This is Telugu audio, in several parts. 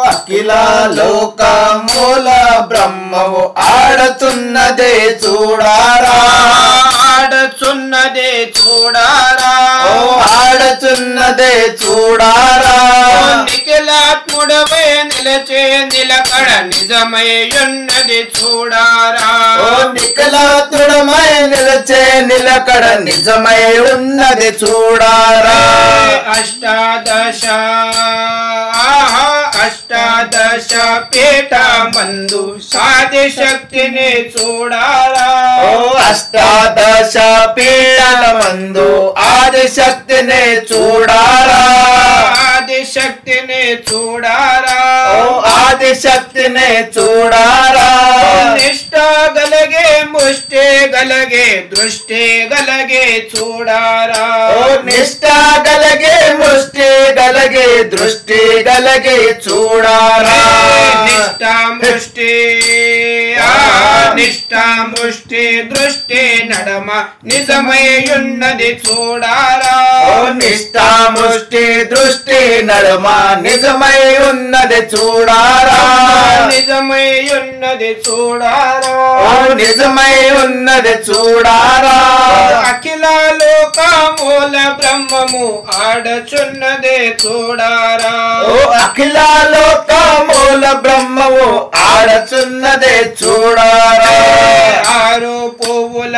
అఖిల లోకమూల బ్రహ్మము ఆడుతున్నదే చూడారా ఆడుచున్నదే చూడారా ఓ ఆడుతున్నదే చూడారా నిఖిలాత్ముడవే నిలచే నిలకడ నిజమై ఉన్నది చూడారా ఓ నిఖిలాతుడమై నిలచే నిలకడ నిజమై ఉన్నది చూడారా అష్టాదశ ఆహా, అష్టాదశ పీఠ మందు సాధి శక్తిని చూడారా ఓ అష్టాదశ పీడల మందు ఆదిశక్తిని చూడారా ఆది శక్తిని చూడారా ఓ ఆదిశక్తిని చూడారా నిష్ట గలగే ముష్టి గలగే దృష్టి గలగే చూడారా ఓ నిష్ట గలగే ముష్టి గలగే దృష్టి గలగే చూడారా నిష్ట ముష్టి ఆ, నిష్ట ముష్టి దృష్టి నడమ నిజమై ఉన్నది చూడారా ఓ నిష్ట ముష్టి దృష్టి నడుమ నిజమై ఉన్నది చూడారా నిజమై ఉన్నది చూడారా ఓ నిజమై ఉన్నది చూడారా అఖిల లోక మూల బ్రహ్మము ఆడచున్నదే చూడారా ఓ అఖిల లోక మూల బ్రహ్మము ఆడచున్నదే చూడారా ఆరు పువ్వుల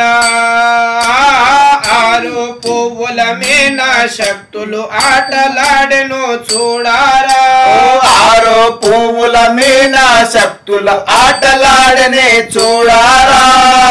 ఆరు పువ్వుల మీన శక్తులు ఆటలాడెను చూడారా ఓ ఆరో పువ్వుల మీన శక్తుల ఆటలాడనే చూడారా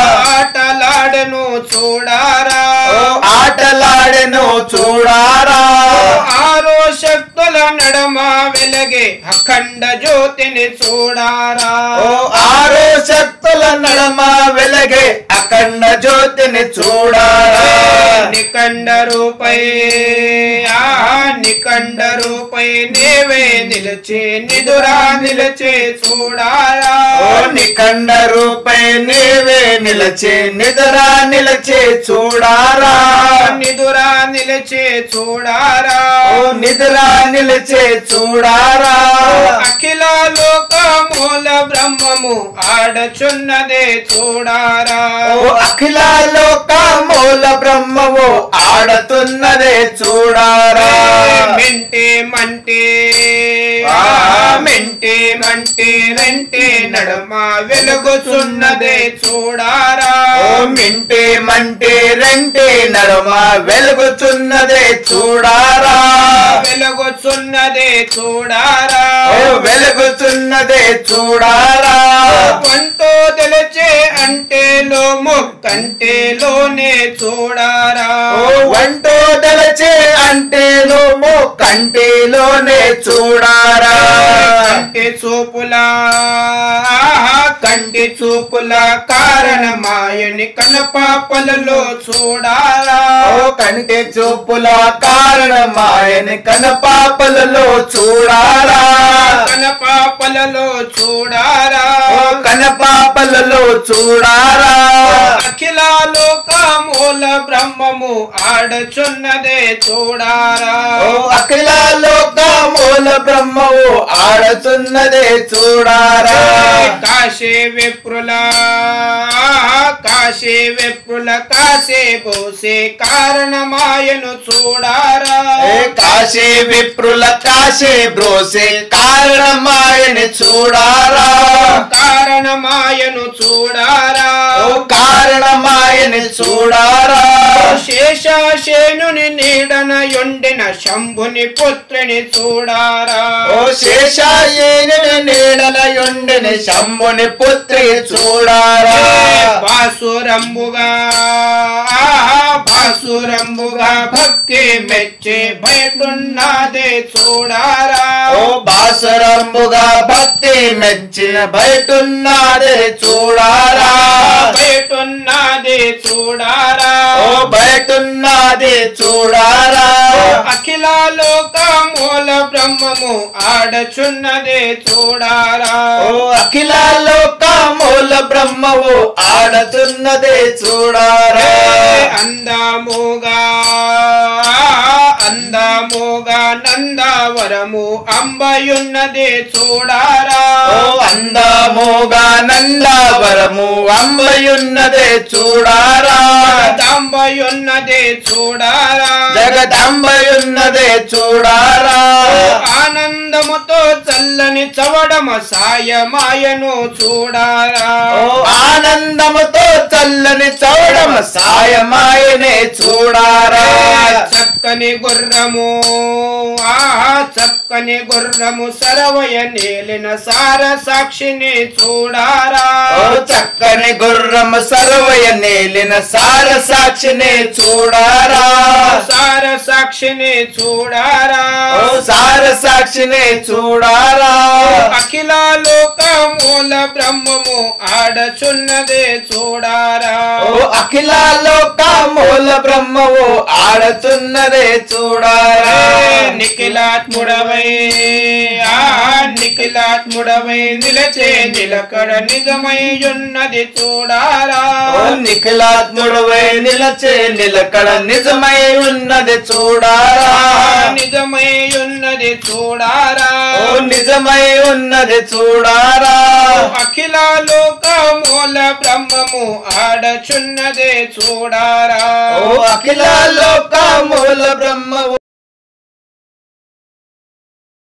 ఆటలాడెను చూడారా ఓ ఆటలాడెను చూడారా ఆరో శక్తుల నడమ వెలగే అఖండ జ్యోతిని చూడారా ఓ ఆరో శక్తుల నడమ వెలగే అఖండ జ్యోతిని చూడారా నికండ రూపై ఆ నికండ రూపై నీవే నిలిచే నిదురా నిలిచే చూడారా ఓ నిఖండ రూపై నీవే నిలచే నిదరా నిలచే చూడారా నిదురా నిలిచే చూడారా ఓ నిదరా నిలచే చూడారా అఖిల లోక మూల బ్రహ్మము ఆడచున్నదే చూడారా ఓ అఖిల లోక మూల బ్రహ్మము ఆడుతున్నదే చూడారా మెంటే మంటే ఆ, మెంటే మంటే రెంటే నడమ వెలుగుచున్నదే చూడారా ఓ మింటే మంటే రెంటే నడుమ వెలుగుచున్నదే చూడారా వెలుగుచున్నదే చూడారా ఓ వెలుగుచున్నదే చూడారా వంటో తెలిచే అంటే లోము కంటేలోనే చూడారా ఓ వంటో దలచే అంటే నువ్వు కంటిలోనే చూడారా కంటి చూపులా ఆహా, కంటి చూపుల కారణమాయని కనపాపలలో చూడారా ఓ కంటి చూపుల కారణమాయని కనపాపలలో చూడారా కనపాపలలో చూడారా ఓ కనపాపలలో చూడారా అఖిల లోక మూల బ్రహ్మము ఆడచున్నదే చూడారా ఓ అఖిల లోక మూల బ్రహ్మవు ఆడుతున్నదే చూడారా కాశీ విప్రుల కాశీ విప్రుల కాశీ పోసే కారణమాయను చూడారా ఏ కాశీ విప్రుల కాశీ బ్రోసే కారణమాయని చూడారా కారణమాయను చూడారా ఓ కారణమాయని చూడారా శేషాశేనుని నీడన యొండిన శంభుని పుత్రిని చూడారా ఓ శేషాయేని నీడలయుండిని శంభుని పుత్రి చూడారా బాసురంబుగా బాసురంబుగా భక్తి మెచ్చి బయటున్నదే చూడారా ఓ బాసరంబుగా భక్తి మెచ్చిన బయటున్నాడే చూడారా బయటున్నదే చూడారా ఓ బయటున్నది చూడారా అఖిల లోక మూల బ్రహ్మము ఆడచున్నదే చూడారా ఓ అఖిల లోక మూల బ్రహ్మవు ఆడుతున్నదే చూడారా అందముగా అందము అందముగా నందావరము అంబయున్నదే చూడారా ఓ అందముగా నందావరము అంబయున్నదే చూడారా అంబయున్నదే చూడారా జగదంబయున్నదే చూడారా ఆనందముతో చల్లని చవడమ సాయమాయను చూడారా ఓ ఆనందముతో చల్లని చౌడమ సాయమాయనే చూడారా చక్కని గుర్రము ఆహా చక్కని గుర్రము సరవయ నేలిన సార సాక్షిని చూడారా ఓ చక్కని గుర్రం సర్వయ నేలిన సార సాక్షిని చూడారా సార సాక్షిని చూడారా ఓ సార సాక్షిని చూడారా అఖిల లోక మూల బ్రహ్మము ఆడచున్నదే చూడారా ఓ అఖిల లోక మూల బ్రహ్మవు ఆడుతున్నదే చూడారా నిఖిలాత్ముడవై ఆ నిఖిలాత్ముడవై నిలచే నిలకడ నిజమై ఉన్నది చూడారా ఓ నిఖిలాత్ముడువై నిలచే నిలకడ నిజమై ఉన్నది చూడారా నిజమై ఉన్నది చూడారా ఓ నిజమై ఉన్నది చూడారా అఖిల లోక మూల బ్రహ్మము ఆడచున్నదే చూడారా ఓ అఖిల లోక మూల బ్రహ్మవు